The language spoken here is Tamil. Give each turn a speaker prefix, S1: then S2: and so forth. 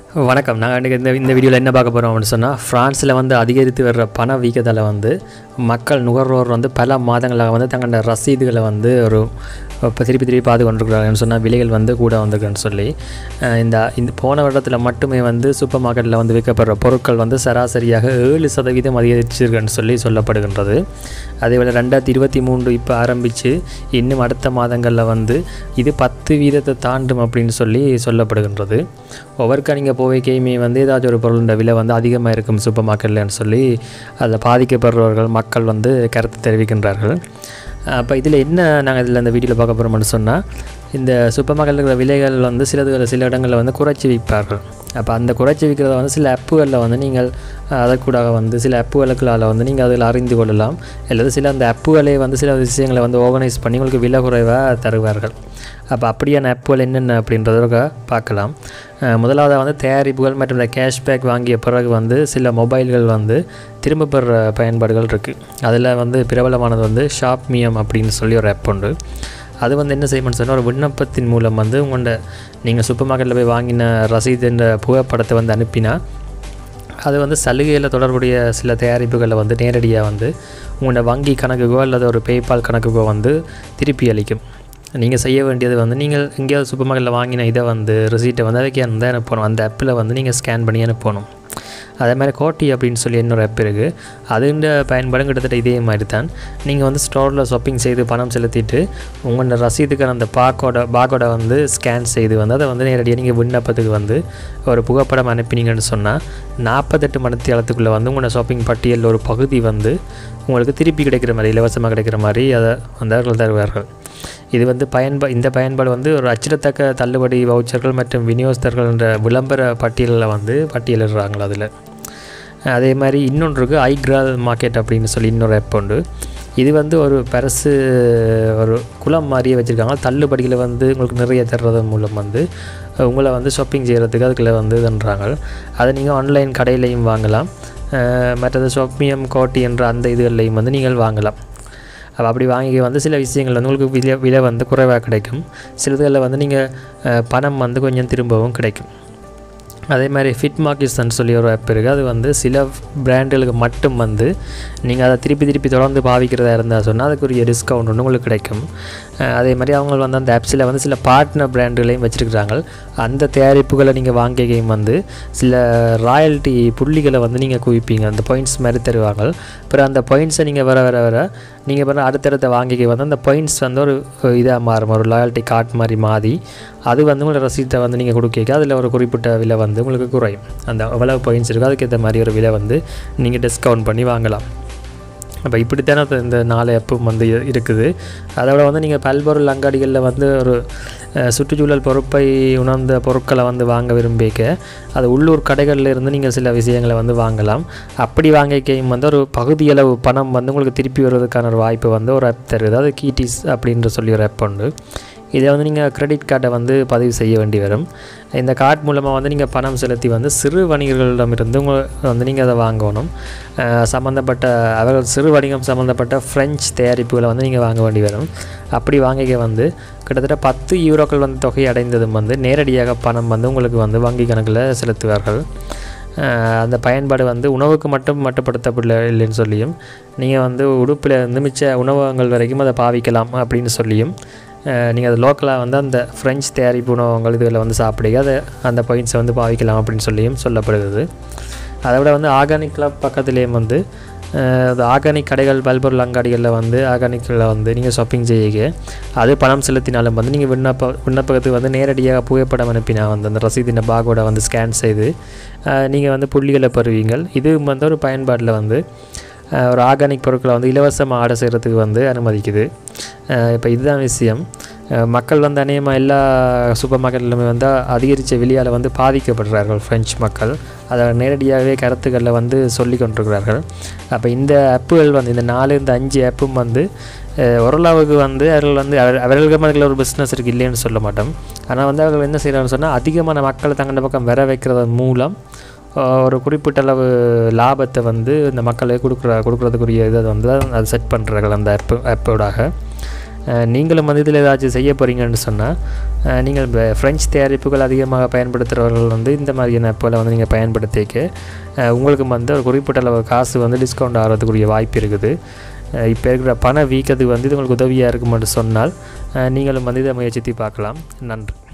S1: வணக்கம் நாங்கள் இன்றைக்கி இந்த இந்த வீடியோவில் என்ன பார்க்க போகிறோம் அப்படின்னு சொன்னால் ஃப்ரான்ஸில் வந்து அதிகரித்து வர்ற பண வீக்கத்தால் வந்து மக்கள் நுகர்வோர் வந்து பல மாதங்களாக வந்து தங்களோட ரசீதுகளை வந்து ஒரு இப்போ திருப்பி திருப்பி பார்த்து கொண்டிருக்கிறாங்கன்னு சொன்னால் விலைகள் வந்து கூட வந்திருக்குன்னு சொல்லி அஹ் இந்த இந்த போன வருடத்தில் மட்டுமே வந்து சூப்பர் மார்க்கெட்டில் வந்து விற்கப்படுற பொருட்கள் வந்து சராசரியாக ஏழு சதவீதம் அதிகரிச்சிருக்குன்னு சொல்லி சொல்லப்படுகின்றது அதேபோல் ரெண்டாயிரத்தி இருபத்தி மூன்று இப்போ ஆரம்பித்து இன்னும் அடுத்த மாதங்களில் வந்து இது பத்து வீதத்தை தாண்டும் அப்படின்னு சொல்லி சொல்லப்படுகின்றது ஒவ்வொருக்கா நீங்கள் போவைக்கையுமே வந்து ஏதாச்சும் ஒரு பொருளோட விலை வந்து அதிகமாக இருக்கும் சூப்பர் மார்க்கெட்லன்னு சொல்லி அதில் பாதிக்கப்படுறவர்கள் மக்கள் வந்து கருத்து தெரிவிக்கின்றார்கள் அப்போ இதில் என்ன நாங்கள் இதில் இந்த வீடியோவில் பார்க்க போகிறோம்னு சொன்னால் இந்த சூப்பர் மார்க்கெட்டில் இருக்கிற விலைகள் வந்து சிலது சில இடங்களில் வந்து குறைச்சி விற்பார்கள் அப்போ அந்த குறைச்சி விற்கிறத வந்து சில ஆப்புகளில் வந்து நீங்கள் அதற்கூடாக வந்து சில ஆப்புகளுக்களால் வந்து நீங்கள் அதில் அறிந்து கொள்ளலாம் அல்லது சில அந்த ஆப்புகளே வந்து சில விஷயங்களை வந்து ஆர்கனைஸ் பண்ணி உங்களுக்கு விலை குறைவாக தருவார்கள் அப்போ அப்படியான ஆப்புகள் என்னென்ன அப்படின்றத பார்க்கலாம் அஹ் முதலாவது வந்து தயாரிப்புகள் மற்றும் இந்த கேஷ்பேக் வாங்கிய பிறகு வந்து சில மொபைல்கள் வந்து திரும்ப பெற பயன்பாடுகள் இருக்குது அதில் வந்து பிரபலமானது வந்து ஷாப் மியம் அப்படின்னு சொல்லி ஒரு ஆப் உண்டு அது வந்து என்ன செய்யணும்னு சொன்னால் ஒரு விண்ணப்பத்தின் மூலம் வந்து உங்களோட நீங்கள் சூப்பர் மார்க்கெட்டில் போய் வாங்கின ரசீதுன்ற புகைப்படத்தை வந்து அனுப்பினா அது வந்து சலுகையில் தொடர்புடைய சில தயாரிப்புகளை வந்து நேரடியாக வந்து உங்களோட வங்கி கணக்குக்கோ அல்லது ஒரு பேபால் கணக்குக்கோ வந்து திருப்பி அளிக்கும் நீங்கள் செய்ய வேண்டியது வந்து நீங்கள் எங்கேயாவது சூப்பர் மார்க்கெட்டில் வாங்கின இதை வந்து ரிசீட்டை வந்து அதுக்கு அந்த அனுப்பணும் அந்த ஆப்பில் வந்து நீங்கள் ஸ்கேன் பண்ணி அனுப்பணும் அதே மாதிரி கோட்டி அப்படின்னு சொல்லி இன்னொரு ஆப் இருக்குது அதுன்ற பயன்பாடும் கிட்டத்தட்ட இதே மாதிரி தான் நீங்கள் வந்து ஸ்டோரில் ஷாப்பிங் செய்து பணம் செலுத்திட்டு உங்களோட ரசீதுக்கான அந்த பாக்கோட பாக்கோட வந்து ஸ்கேன் செய்து வந்து அதை வந்து நேரடியாக நீங்கள் விண்ணப்பத்துக்கு வந்து ஒரு புகைப்படம் அனுப்பினீங்கன்னு சொன்னால் நாற்பத்தெட்டு மணித்தியாலத்துக்குள்ளே வந்து உங்களோட ஷாப்பிங் பட்டியலில் ஒரு பகுதி வந்து உங்களுக்கு திருப்பி கிடைக்கிற மாதிரி இலவசமாக கிடைக்கிற மாதிரி அதை வந்து அவர்கள் தருவார்கள் இது வந்து பயன்பா இந்த பயன்பாடு வந்து ஒரு அச்சிடத்தக்க தள்ளுபடி வவுச்சர்கள் மற்றும் விநியோகஸ்தர்கள் என்ற விளம்பர பட்டியலில் வந்து பட்டியலிடுறாங்களா அதில் அதே மாதிரி இன்னொன்று இருக்குது ஐக்ரால் மார்க்கெட் அப்படின்னு சொல்லி இன்னொரு ஆப் உண்டு இது வந்து ஒரு பரசு ஒரு குளம் மாதிரியே வச்சுருக்காங்க தள்ளுபடிகளை வந்து உங்களுக்கு நிறைய தர்றது மூலம் வந்து உங்களை வந்து ஷாப்பிங் செய்கிறதுக்கு அதுக்குள்ளே வந்து இதுன்றாங்க அதை நீங்கள் ஆன்லைன் கடையிலையும் வாங்கலாம் அஹ் மற்றது ஷாப்பியம் கோட்டி என்ற அந்த இதுகள்லையும் வந்து நீங்கள் வாங்கலாம் அப்போ அப்படி வாங்கி வந்து சில விஷயங்கள் வந்து உங்களுக்கு விலை விலை வந்து குறைவாக கிடைக்கும் சிலதுகளில் வந்து நீங்கள் பணம் வந்து கொஞ்சம் திரும்பவும் கிடைக்கும் அதே மாதிரி ஃபிட் மார்க்கெட்ஸ்ன்னு சொல்லி ஒரு ஆப் இருக்குது அது வந்து சில பிராண்டுகளுக்கு மட்டும் வந்து நீங்கள் அதை திருப்பி திருப்பி தொடர்ந்து பாவிக்கிறதா இருந்தால் சொன்னால் அதுக்குரிய டிஸ்கவுண்ட் ஒன்று உங்களுக்கு கிடைக்கும் அஹ் அதே மாதிரி அவங்க வந்து அந்த ஆப்ஸில் வந்து சில பார்ட்னர் பிராண்டுகளையும் வச்சுருக்குறாங்க அந்த தயாரிப்புகளை நீங்கள் வாங்கிக்கையும் வந்து சில ராயல்ட்டி புள்ளிகளை வந்து நீங்கள் குவிப்பீங்க அந்த பாயிண்ட்ஸ் மாதிரி தருவாங்க அப்புறம் அந்த பாயிண்ட்ஸை நீங்கள் வர வர வர நீங்கள் பண்ண அடுத்தடுத்த வாங்கிக்க வந்து அந்த பாயிண்ட்ஸ் வந்து ஒரு இதாக மாறும் ஒரு லாயல்ட்டி கார்ட் மாதிரி மாறி அது வந்து உங்களோட ரசீட்டை வந்து நீங்கள் கொடுக்க அதில் ஒரு குறிப்பிட்ட விலை வந்து உங்களுக்கு குறையும் அந்த எவ்வளவு பாயிண்ட்ஸ் இருக்கோ அதுக்கேற்ற மாதிரி ஒரு விலை வந்து நீங்கள் டிஸ்கவுண்ட் பண்ணி வாங்கலாம் அப்போ இப்படித்தானே அது இந்த நாலு ஆப்பும் வந்து இ- இருக்குது அதோட வந்து நீங்கள் பல்பொருள் அங்காடிகளில் வந்து ஒரு அஹ், சுற்றுச்சூழல் பொறுப்பை உணர்ந்த பொருட்களை வந்து வாங்க விரும்பிக்க அது உள்ளூர் கடைகளில் இருந்து நீங்கள் சில விஷயங்களை வந்து வாங்கலாம் அப்படி வாங்கிக்கையும் வந்து ஒரு பகுதியளவு பணம் வந்து உங்களுக்கு திருப்பி வருவதற்கான ஒரு வாய்ப்பு வந்து ஒரு ஆப் தருது அது கீட்டிஸ் அப்படின்ற சொல்லி ஒரு ஆப் உண்டு இதை வந்து நீங்கள் கிரெடிட் கார்டை வந்து பதிவு செய்ய வேண்டி வரும் இந்த கார்டு மூலமாக வந்து நீங்கள் பணம் செலுத்தி வந்து சிறு வணிகர்களிடமிருந்து உங்கள் வந்து நீங்கள் அதை வாங்கணும் அஹ் சம்மந்தப்பட்ட அவர்கள் சிறு வணிகம் சம்மந்தப்பட்ட ஃப்ரெஞ்ச் தயாரிப்புகளை வந்து நீங்கள் வாங்க வேண்டி வரும் அப்படி வாங்கிக்க வந்து கிட்டத்தட்ட பத்து யூரோக்கள் வந்து தொகை அடைந்ததும் வந்து நேரடியாக பணம் வந்து உங்களுக்கு வந்து வங்கி கணக்கில் செலுத்துவார்கள் அஹ் அந்த பயன்பாடு வந்து உணவுக்கு மட்டும் மட்டுப்படுத்தப்படல இல்லைன்னு சொல்லியும் நீங்கள் வந்து உடுப்பில் இருந்து மிச்ச உணவகங்கள் வரைக்கும் அதை பாவிக்கலாம் அப்படின்னு சொல்லியும் நீங்கள் அது லோக்கலாக வந்து அந்த ஃப்ரெஞ்ச் தயாரிப்பு உணவகங்கள் இதில் வந்து சாப்பிடுங்க அதை அந்த பாயிண்ட்ஸை வந்து பாவிக்கலாம் அப்படின்னு சொல்லியும் சொல்லப்படுகிறது அதை விட வந்து ஆர்கானிக் கிளப் பக்கத்துலேயும் வந்து அஹ், அது ஆர்கானிக் கடைகள் பல்பொருள் அங்காடிகளில் வந்து ஆர்கானிக்கில் வந்து நீங்கள் ஷாப்பிங் செய்ய அது பணம் செலுத்தினாலும் வந்து நீங்கள் விண்ணப்ப விண்ணப்பத்துக்கு வந்து நேரடியாக புகைப்படம் அனுப்பினா வந்து அந்த ரசீதின பாகோட வந்து ஸ்கேன் செய்து நீங்கள் வந்து புள்ளிகளை பெறுவீங்கள் இது வந்து ஒரு பயன்பாட்டில் வந்து அஹ், ஒரு ஆர்கானிக் பொருட்களை வந்து இலவசமாக ஆர்டர் செய்கிறதுக்கு வந்து அனுமதிக்குது இப்போ இதுதான் விஷயம் அஹ், மக்கள் வந்து அநேகமாக எல்லா சூப்பர் மார்க்கெட்லையுமே வந்து அதிகரித்த வெளியால் வந்து பாதிக்கப்படுறார்கள் ஃப்ரெஞ்ச் மக்கள் அதை நேரடியாகவே கருத்துக்களில் வந்து சொல்லி கொண்டிருக்கிறார்கள் அப்போ இந்த ஆப்புகள் வந்து இந்த நாலு இந்த அஞ்சு ஆப்பும் வந்து அஹ், ஓரளவுக்கு வந்து அவர்கள் வந்து அவர் அவர்களுக்கு அதில் ஒரு பிஸ்னஸ் இருக்குது இல்லைன்னு சொல்ல மாட்டோம் ஆனால் வந்து அவர்கள் என்ன செய்கிறாங்கன்னு சொன்னால் அதிகமான மக்களை தங்களோட பக்கம் வர வைக்கிறது மூலம் அஹ், ஒரு குறிப்பிட்ட அளவு லாபத்தை வந்து இந்த மக்களுக்கு கொடுக்குற கொடுக்குறதுக்குரிய இதை வந்து அது செட் பண்ணுறார்கள் அந்த ஆப்பு ஆப்போடாக அஹ், நீங்களும் வந்து இதில் ஏதாச்சும் செய்ய போகிறீங்கன்னு சொன்னால் நீங்கள் இப்போ ஃப்ரெஞ்ச் தயாரிப்புகள் அதிகமாக பயன்படுத்துகிறவர்கள் வந்து இந்த மாதிரியான ஆப்பில் வந்து நீங்கள் பயன்படுத்திக்க அஹ், உங்களுக்கு வந்து ஒரு குறிப்பிட்ட அளவு காசு வந்து டிஸ்கவுண்ட் ஆகிறதுக்குரிய வாய்ப்பு இருக்குது இப்போ இருக்கிற பண வீக்கத்துக்கு வந்து இது உங்களுக்கு உதவியாக இருக்குமென்று சொன்னால் அஹ், நீங்களும் வந்து இதை முயற்சித்து பார்க்கலாம் நன்றி